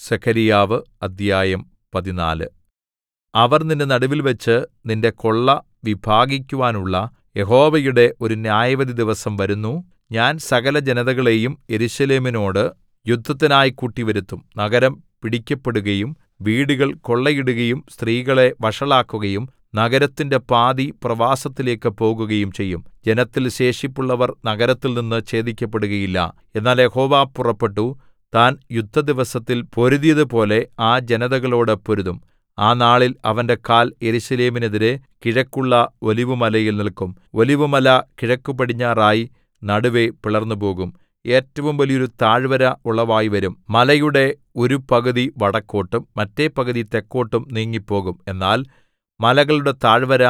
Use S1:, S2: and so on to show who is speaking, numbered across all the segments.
S1: സെഖര്യാവ് അദ്ധ്യായം പതിനാല് അവർ നിന്റെ നടുവിൽവച്ച് നിന്റെ കൊള്ള വിഭാഗിക്കുവാനുള്ള യഹോവയുടെ ഒരു ന്യായവിധി ദിവസം വരുന്നു ഞാൻ സകലജനതകളെയും യെരൂശലേമിനോട് യുദ്ധത്തിനായി കൂട്ടിവരുത്തും നഗരം പിടിക്കപ്പെടുകയും വീടുകൾ കൊള്ളയിടുകയും സ്ത്രീകളെ വഷളാക്കുകയും നഗരത്തിന്റെ പാതി പ്രവാസത്തിലേക്ക് പോകുകയും ചെയ്യും ജനത്തിൽ ശേഷിപ്പുള്ളവർ നഗരത്തിൽനിന്ന് ഛേദിക്കപ്പെടുകയില്ല എന്നാൽ യഹോവ പുറപ്പെട്ടു താൻ യുദ്ധദിവസത്തിൽ പൊരുതിയതുപോലെ ആ ജനതകളോട് പൊരുതും ആ നാളിൽ അവന്റെ കാൽ യെരൂശലേമിനെതിരെ കിഴക്കുള്ള ഒലിവുമലയിൽ നില്ക്കും ഒലിവുമല കിഴക്കുപടിഞ്ഞാറായി നടുവെ പിളർന്നുപോകും ഏറ്റവും വലിയൊരു താഴ്വര ഉളവായിവരും മലയുടെ ഒരു പകുതി വടക്കോട്ടും മറ്റേ പകുതി തെക്കോട്ടും നീങ്ങിപ്പോകും എന്നാൽ മലകളുടെ താഴ്വര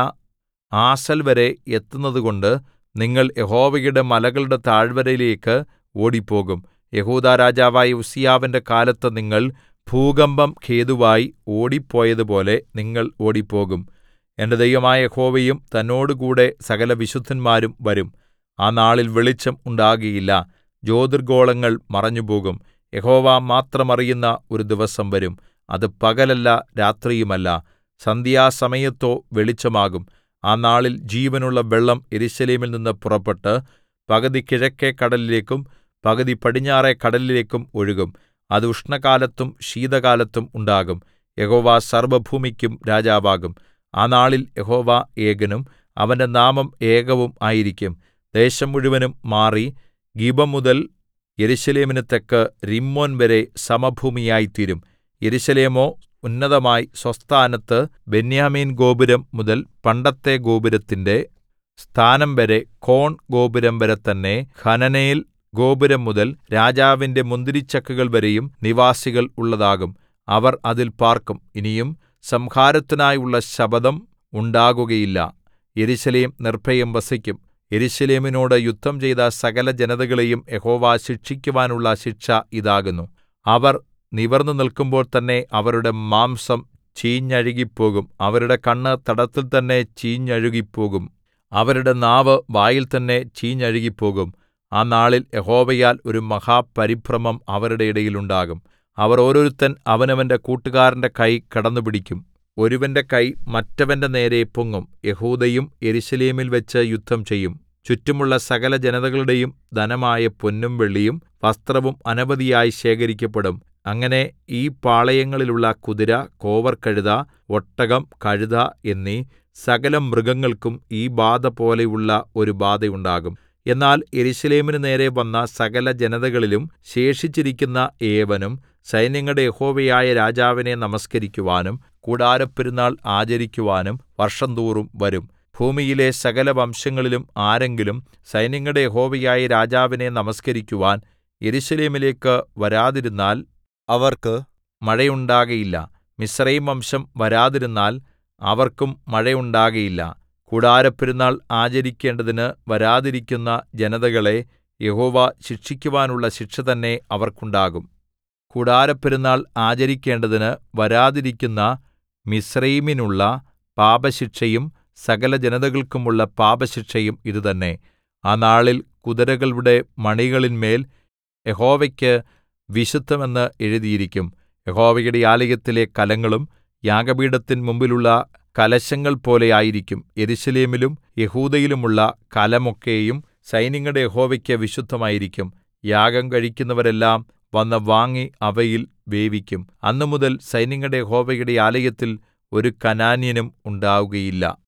S1: ആസൽവരെ എത്തുന്നതുകൊണ്ട് നിങ്ങൾ യഹോവയുടെ മലകളുടെ താഴ്വരയിലേക്ക് ഓടിപ്പോകും യെഹൂദാ രാജാവായ ഉസ്സീയാവിന്റെ കാലത്ത് നിങ്ങൾ ഭൂകമ്പം ഹേതുവായി ഓടിപ്പോയതുപോലെ നിങ്ങൾ ഓടിപ്പോകും എന്റെ ദൈവമായ യഹോവയും തന്നോടുകൂടെ സകലവിശുദ്ധന്മാരും വരും ആ നാളിൽ വെളിച്ചം ഉണ്ടാകുകയില്ല ജ്യോതിർഗ്ഗോളങ്ങൾ മറഞ്ഞുപോകും യഹോവ മാത്രം അറിയുന്ന ഒരു ദിവസം വരും അത് പകലല്ല രാത്രിയുമല്ല സന്ധ്യാസമയത്തോ വെളിച്ചമാകും ആ നാളിൽ ജീവനുള്ള വെള്ളം യെരൂശലേമിൽ നിന്ന് പുറപ്പെട്ട് പകുതി കിഴക്കെ കടലിലേക്കും പകുതി പടിഞ്ഞാറെ കടലിലേക്കും ഒഴുകും അത് ഉഷ്ണകാലത്തും ശീതകാലത്തും ഉണ്ടാകും യഹോവ സർവ്വഭൂമിക്കും രാജാവാകും ആ നാളിൽ യഹോവ ഏകനും അവന്റെ നാമം ഏകവും ആയിരിക്കും ദേശം മുഴുവനും മാറി ഗിബ മുതൽ യെരൂശലേമിന് തെക്ക് രിമ്മോൻ വരെ സമഭൂമിയായിത്തീരും യെരൂശലേമോ ഉന്നതമായി സ്വസ്ഥാനത്ത് ബെന്യാമീൻ ഗോപുരം മുതൽ പണ്ടത്തെ ഗോപുരത്തിന്റെ സ്ഥാനം വരെ കോൺ ഗോപുരം വരെ തന്നെ ഹനനേൽ ഗോപുരം മുതൽ രാജാവിന്റെ മുന്തിരിച്ചക്കുകൾ വരെയും നിവാസികൾ ഉള്ളതാകും അവർ അതിൽ പാർക്കും ഇനിയും സംഹാരത്തിനായുള്ള ശപഥം ഉണ്ടാകുകയില്ല യെരൂശലേം നിർഭയം വസിക്കും യെരൂശലേമിനോട് യുദ്ധം ചെയ്ത സകല ജനതകളെയും യഹോവ ശിക്ഷിക്കുവാനുള്ള ശിക്ഷ ഇതാകുന്നു അവർ നിവർന്നു നിൽക്കുമ്പോൾ തന്നെ അവരുടെ മാംസം ചീഞ്ഞഴുകിപ്പോകും അവരുടെ കണ്ണ് തടത്തിൽ തന്നെ ചീഞ്ഞഴുകിപ്പോകും അവരുടെ നാവ് വായിൽ തന്നെ ചീഞ്ഞഴുകിപ്പോകും ആ നാളിൽ യഹോവയാൽ ഒരു മഹാപരിഭ്രമം അവരുടെ ഇടയിൽ ഉണ്ടാകും അവർ ഓരോരുത്തൻ അവനവന്റെ കൂട്ടുകാരന്റെ കൈ കടന്നുപിടിക്കും ഒരുവന്റെ കൈ മറ്റവന്റെ നേരെ പൊങ്ങും യെഹൂദയും യെരൂശലേമിൽ വെച്ച് യുദ്ധം ചെയ്യും ചുറ്റുമുള്ള സകല ജനതകളുടെയും ധനമായ പൊന്നും വെള്ളിയും വസ്ത്രവും അനവധിയായി ശേഖരിക്കപ്പെടും അങ്ങനെ ഈ പാളയങ്ങളിലുള്ള കുതിര കോവർകഴുത ഒട്ടകം കഴുത എന്നീ സകല മൃഗങ്ങൾക്കും ഈ ബാധ പോലെയുള്ള ഒരു ബാധയുണ്ടാകും എന്നാൽ യെരൂശലേമിന് നേരെ വന്ന സകല ജനതകളിലും ശേഷിച്ചിരിക്കുന്ന ഏവനും സൈന്യങ്ങളുടെ യഹോവയായ രാജാവിനെ നമസ്കരിക്കുവാനും കൂടാരപ്പെരുന്നാൾ ആചരിക്കുവാനും വർഷംതോറും വരും ഭൂമിയിലെ സകല വംശങ്ങളിലും ആരെങ്കിലും സൈന്യങ്ങളുടെ യഹോവയായ രാജാവിനെ നമസ്കരിക്കുവാൻ യെരൂശലേമിലേക്ക് വരാതിരുന്നാൽ അവർക്ക് മഴയുണ്ടാകയില്ല മിസ്രയീം വംശം വരാതിരുന്നാൽ അവർക്കും മഴയുണ്ടാകയില്ല കൂടാരപ്പെരുന്നാൾ ആചരിക്കേണ്ടതിന് വരാതിരിക്കുന്ന ജനതകളെ യഹോവ ശിക്ഷിക്കുവാനുള്ള ശിക്ഷ തന്നെ അവർക്കുണ്ടാകും കൂടാരപ്പെരുന്നാൾ ആചരിക്കേണ്ടതിന് വരാതിരിക്കുന്ന മിസ്രയീമിനുള്ള പാപശിക്ഷയും സകല ജനതകൾക്കുമുള്ള പാപശിക്ഷയും ഇതുതന്നെ ആ നാളിൽ കുതിരകളുടെ മണികളിന്മേൽ യഹോവയ്ക്ക് വിശുദ്ധമെന്ന് എഴുതിയിരിക്കും യഹോവയുടെ ആലയത്തിലെ കലങ്ങളും യാഗപീഠത്തിൻ മുമ്പിലുള്ള കലശങ്ങൾ പോലെ ആയിരിക്കും യെരൂശലേമിലും യെഹൂദയിലുമുള്ള കലമൊക്കെയും സൈന്യങ്ങളുടെ യഹോവയ്ക്ക് വിശുദ്ധമായിരിക്കും യാഗം കഴിക്കുന്നവരെല്ലാം വന്ന് വാങ്ങി അവയിൽ വേവിക്കും അന്നുമുതൽ സൈന്യങ്ങളുടെ യഹോവയുടെ ആലയത്തിൽ ഒരു കനാന്യനും ഉണ്ടാവുകയില്ല